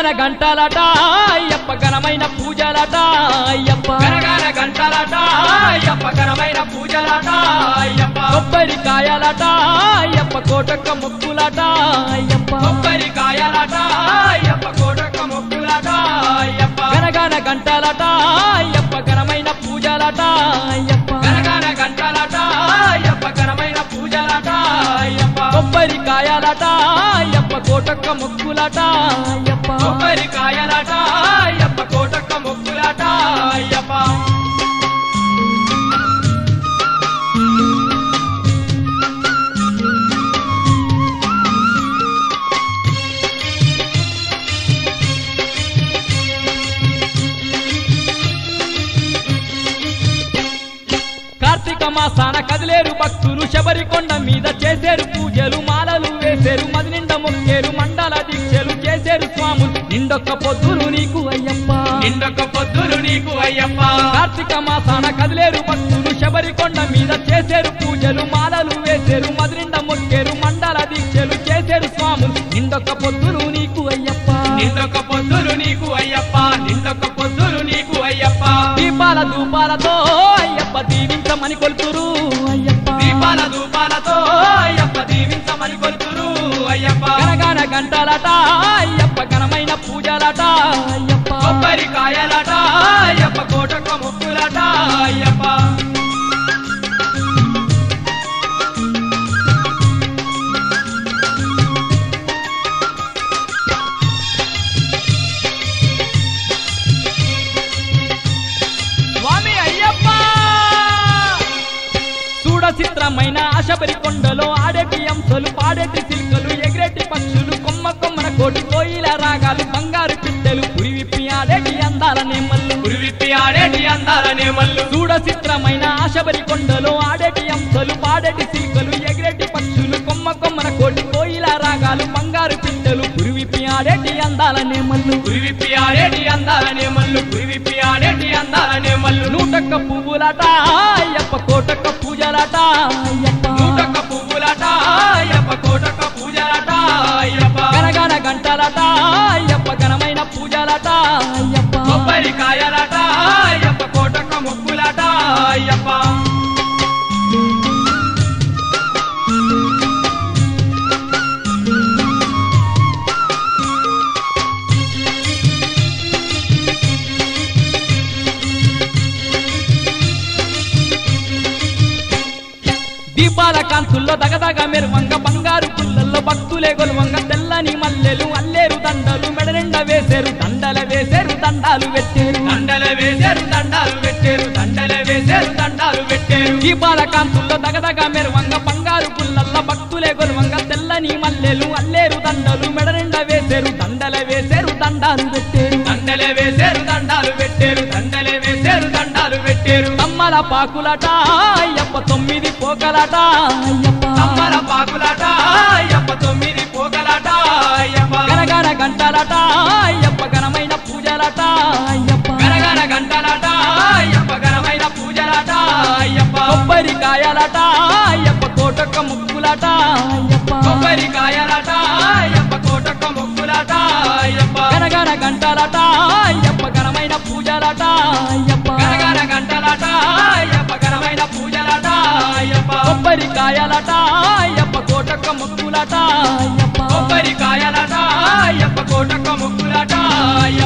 గంటలట అయ్యప్ప ఘనమైన పూజలట అయ్యప్ప గనగన గంటలట అయ్యప్ప ఘనమైన పూజలట అయ్యప్ప కొబ్బరికాయలట అయ్యప్ప కోటక్క ముక్కులట అయ్యప్ప కొబ్బరికాయలట అయ్యప్ప కోటక మొక్కులట అయ్యప్ప గనగన గంటలట అయ్యప్ప ఘనమైన పూజలట అయ్యప్ప గనగన గంటలట అయ్యప్ప ఘనమైన పూజలట అయ్యప్ప కొబ్బరికాయలట అయ్యప్ప కోటక్క ముక్కులట అయ్యప్ప కొబ్బరికాయలట అయ్యప్ప కోటక మొక్కులట అయ్యప్ప కార్తీక మాసాన కదిలేరు భక్తులు శబరికొండ మీద చేసేరు పూజలు మాలలు వేసేరు మది నిండా మొక్కేరు మండల దీక్షలు చేసేరు స్వాములు నిండొక్క పొద్దులు నీకు అయ్యప్ప నిండొక్క పొద్దులు నీకు అయ్యప్ప కార్తీక మాసాన కదిలేరు భక్తులు శబరికొండ మీద చేసేరు పూజలు మాలలు వేసేరు మది నిండా మొక్కేరు మండల దీక్షలు చేసేరు స్వాములు నిండొక్క పొద్దులు నీకు అయ్యప్ప నిండొక్క పొద్దులు నీకు అయ్యప్ప నిండొక్క పొద్దులు నీకు అయ్యప్ప దీపాల ధూపాలతో అయ్యప్ప దీవించమని కొలుతురు అయ్యప్ప దీపాల ధూపాలతో అయ్యప్ప దీవించమని కొలుతురు అయ్యప్ప గనగన గంటలట అయ్యప్ప ఘనమైన పూజలట అయ్యప్ప కొబ్బరికాయలట అయ్యప్ప కోటక ముక్కులట అయ్యప్ప స్వామి అయ్యప్ప చూడ చిత్రమైన శబరి కొండలో ఆడేటి అంశలు పాడేటి సిల్కలు ఎగిరేటి పక్షులు కొమ్మ కొమ్మన కోటి కోయిల రాగాలు బంగారు పిట్టెలు పురి విప్పి ఆడేటి అందాల నేమల్లు ఉరివిప్పి ఆడేటి అందాలనే మల్లు చూడ చిత్రమైన శబరి కొండలో ఆడేటి అంశలు పాడేటి సిల్కలు ఎగిరేటి పక్షులు కొమ్మ కొమ్మన కోటి కోయిల రాగాలు బంగారు పిట్టెలు పురి విప్పి ఆడేటి అందాల నేమల్లు ఉరివిప్పి ఆడేటి అందాలనే మల్లు ఉరివిప్పి ఆడేటి అందాలనే మల్లు నూటొక్క పువ్వులట అయ్యప్ప కోటొక్క పూజలట అయ్యప్ప నూటొక్క పువ్వులట అయ్యప్ప కోటక పూజలట అయ్యప్ప గనగన గంటలట అయ్యప్ప ఘనమైన పూజలట అయ్యప్ప కొబ్బరికాయలట అయ్యప్ప కోటక ముక్కులట అయ్యప్ప దీపాల కాంతుల్లో దగదగ మెరువంగ బంగారు పుల్లల్లో భక్తులే గొలువంగ తెల్లని మల్లెలు అల్లేరు దండలు మెడనిండ వేసేరు దండల వేసేరు దండాలు పెట్టేరు దండల వేశారు దండాలు పెట్టారు దండల వేశారు దండాలు పెట్టారు దీపాల కాంతుల్లో దగదగ మెరువంగ బంగారు పుల్లల్లో భక్తులే గొలువంగ తెల్లని మల్లెలు అల్లేరు దండలు మెడనిండ వేసేరు దండల వేసేరు దండాలు పెట్టేరు దండల వేశారు దండాలు పెట్టారు దండల వేశారు దండాలు పెట్టారు తమ్మల పాకులట అయ్యప్ప తొమ్మిది పోకలట అయ్యప్ప తమ్మల పాకులట అయ్యప్ప తొమ్మిది పోగలట అయ్యప్ప గనగన గంటలట అయ్యప్ప ఘనమైన పూజలట అయ్యప్ప గనగన గంటలట అయ్యప్ప ఘనమైన పూజలట అయ్యప్ప కొబ్బరికాయలట అయ్యప్ప కోటొక్క ముక్కులట అయ్యప్ప కొబ్బరికాయలట అయ్యప్ప కోటక మొక్కులట అయ్యప్ప గనగన గంటలట అయ్యప్ప ఘనమైన పూజలట అయ్యప్ప గనగన గంటలట అయ్యప్ప ఘనమైన పూజలట అయ్యప్ప కొబ్బరికాయలట అయ్యప్ప కోటొక్క ముక్కులట అయ్యప్ప కొబ్బరికాయలట అయ్యప్ప కోటక మొక్కులట అయ్యప్ప